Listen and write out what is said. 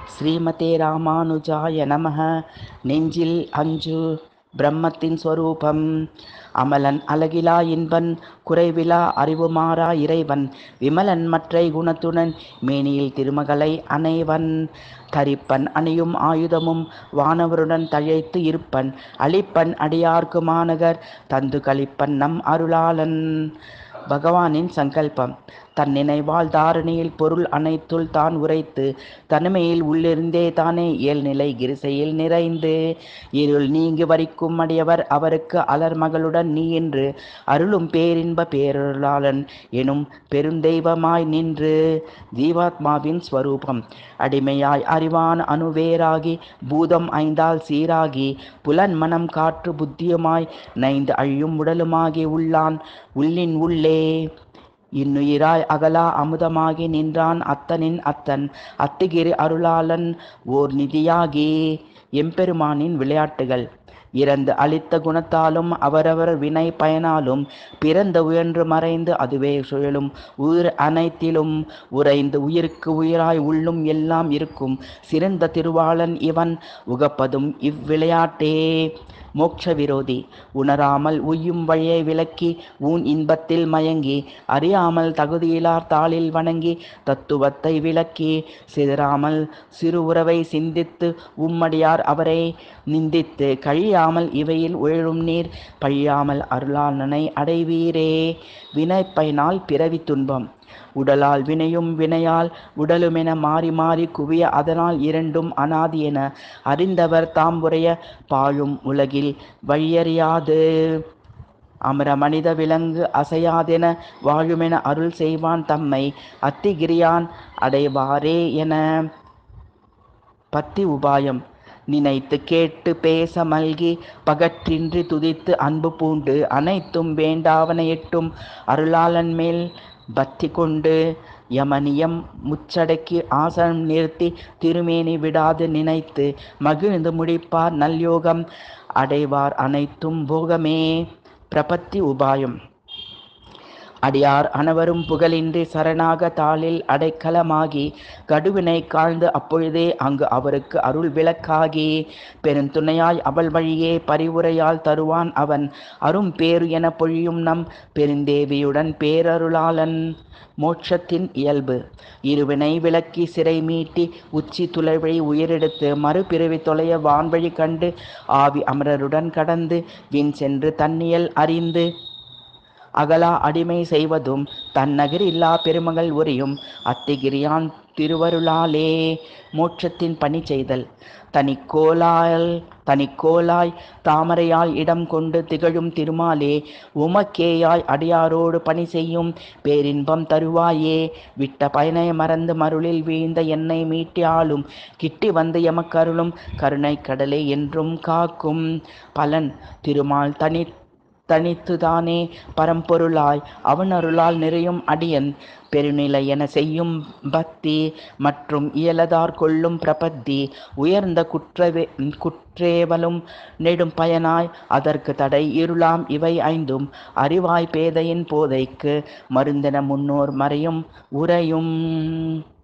ஸ்ரீமதே ராமானுஜாய நமக நெஞ்சில் அஞ்சு பிரம்மத்தின் ஸ்வரூபம் அமலன் அழகிலா இன்பன் குறைவிலா அறிவுமாறா இறைவன் விமலன் மற்றை குணத்துடன் மேனியில் திருமகளை அணைவன் தரிப்பன் அணியும் ஆயுதமும் வானவருடன் தழைத்து இருப்பன் அழிப்பன் அடியார்க்கு மாநகர் தந்து கழிப்பன் நம் அருளாளன் பகவானின் சங்கல்பம் தன் நினைவால் தாரணியில் பொருள் அனைத்துள் தான் உரைத்து தனிமையில் உள்ளிருந்தே தானே இயல்நிலை கிரிசையில் நிறைந்து இருள் நீங்கி வரிக்கும் அடியவர் அவருக்கு அலர் மகளுடன் நீ என்று அருளும் பேரின்ப பேரருளாளன் எனும் பெருந்தெய்வமாய் நின்று ஜீவாத்மாவின் ஸ்வரூபம் அடிமையாய் அறிவான் அணுவேராகி பூதம் ஐந்தால் சீராகி புலன் மனம் காற்று புத்தியுமாய் நைந்து அழியும் உடலுமாகி உள்ளான் உள்ளின் உள்ளே இன்னுயிராய் அகலா அமுதமாகி நின்றான் அத்தனின் அத்தன் அத்திகிரி அருளாளன் ஓர் நிதியாகி எம்பெருமானின் விளையாட்டுகள் இறந்து அளித்த குணத்தாலும் அவரவர் வினை பயனாலும் பிறந்த உயர்ந்து மறைந்து அதுவே சுழலும் உயிர் அனைத்திலும் உறைந்து உயிருக்கு உயிராய் உள்ளும் எல்லாம் இருக்கும் சிறந்த திருவாளன் இவன் உகப்பதும் இவ்விளையாட்டே மோட்ச விரோதி உணராமல் உய்யும் வழியை விளக்கி ஊன் இன்பத்தில் மயங்கி அறியாமல் தகுதியிலார் தாளில் வணங்கி தத்துவத்தை விளக்கி சிதறாமல் சிறு உறவை சிந்தித்து உம்மடியார் அவரை நிந்தித்து கழியாமல் இவையில் உழலும் நீர் பழியாமல் அருளாளனை அடைவீரே வினைப்பயனால் பிறவி துன்பம் உடலால் வினையும் வினையால் உடலுமென மாறி மாறி குவிய அதனால் இரண்டும் அனாதி என அறிந்தவர் தாம் உரைய பாழும் உலகில் வழியறியாது அமர மனித விலங்கு அசையாதென வாழுமென அருள் செய்வான் தம்மை அத்திகிரியான் அடைவாரே என பத்தி உபாயம் நினைத்து கேட்டு பேச மல்கி பகற்றின்றி துதித்து அன்பு பூண்டு அனைத்தும் வேண்டாவன எட்டும் அருளாளன் மேல் பக்தி கொண்டு யமனியம் முச்சடக்கி ஆசனம் நிறுத்தி திருமேனி விடாது நினைத்து மகிழ்ந்து முடிப்பார் நல்யோகம் அடைவார் அனைத்தும் போகமே பிரபத்தி உபாயம் அடியார் அனைவரும் புகழின்றி சரணாக தாளில் அடைக்கலமாகி கடுவினை காழ்ந்து அப்பொழுதே அங்கு அவருக்கு அருள் விளக்காகி பெருந்துணையாய் அவள் வழியே பரிவுரையால் தருவான் அவன் அரும் பேரு என பொழியும் நம் பெருந்தேவியுடன் பேரருளாளன் மோட்சத்தின் இயல்பு இருவினை விளக்கி சிறை மீட்டி உச்சி துளைவழி உயிரெடுத்து மறுபிறவி தொலைய வான்வழி கண்டு ஆவி அமரருடன் கடந்து வின் சென்று தன்னியல் அறிந்து அகலா அடிமை செய்வதும் தன்னகர் இல்லா பெருமகள் உரியும் அத்திகிரியான் திருவருளாலே மோட்சத்தின் பணி செய்தல் தனிக்கோலால் தனிக்கோலாய் தாமரையால் இடம் கொண்டு திகழும் திருமாலே உமக்கேயாய் அடியாரோடு பணி செய்யும் பேரின்பம் தருவாயே விட்ட பயனை மறந்து மருளில் வீழ்ந்த என்னை மீட்டியாலும் கிட்டி வந்து எமக்கருளும் கருணை கடலை என்றும் காக்கும் பலன் திருமால் தனி தனித்துதானே பரம்பொருளாய் அவன் அருளால் நிறையும் அடியன் பெருநிலை என செய்யும் பக்தி மற்றும் இயலதார் கொள்ளும் பிரபத்தி உயர்ந்த குற்றவே குற்றேவலும் நெடும் பயனாய் அதற்கு தடை இருளாம் இவை ஐந்தும் அறிவாய் பேதையின் போதைக்கு மருந்தென முன்னோர் மறையும் உரையும்